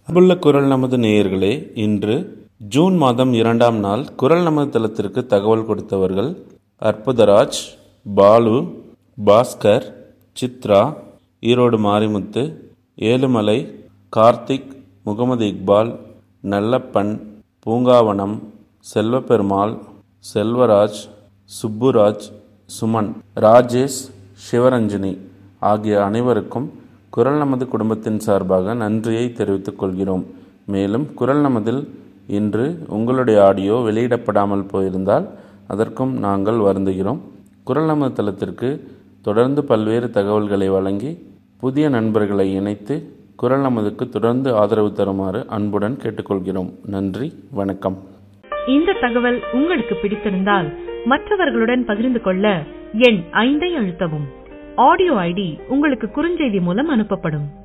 அன்புள்ள குரல் நமது நேயர்களே இன்று ஜூன் மாதம் இரண்டாம் நாள் குரல் நமது தளத்திற்கு தகவல் கொடுத்தவர்கள் அற்புதராஜ் பாலு பாஸ்கர் சித்ரா ஈரோடு மாரிமுத்து ஏழுமலை கார்த்திக் முகமது இக்பால் நல்லப்பன் பூங்காவனம் செல்வபெருமாள் செல்வராஜ் சுப்புராஜ் சுமன் ராஜேஷ் சிவரஞ்சனி ஆகிய அனைவருக்கும் குரல் நமது குடும்பத்தின் சார்பாக நன்றியை தெரிவித்துக் கொள்கிறோம் மேலும் குரல் நமதில் இன்று உங்களுடைய ஆடியோ வெளியிடப்படாமல் போயிருந்தால் அதற்கும் நாங்கள் வருந்துகிறோம் குரல் நமது தளத்திற்கு தொடர்ந்து பல்வேறு தகவல்களை வழங்கி புதிய நண்பர்களை இணைத்து குரல் நமதுக்கு தொடர்ந்து ஆதரவு தருமாறு அன்புடன் கேட்டுக்கொள்கிறோம் நன்றி வணக்கம் இந்த தகவல் உங்களுக்கு பிடித்திருந்தால் மற்றவர்களுடன் பகிர்ந்து கொள்ள எண் ஐந்தை அழுத்தவும் ஆடியோ ஐடி உங்களுக்கு குறுஞ்செய்தி மூலம் அனுப்பப்படும்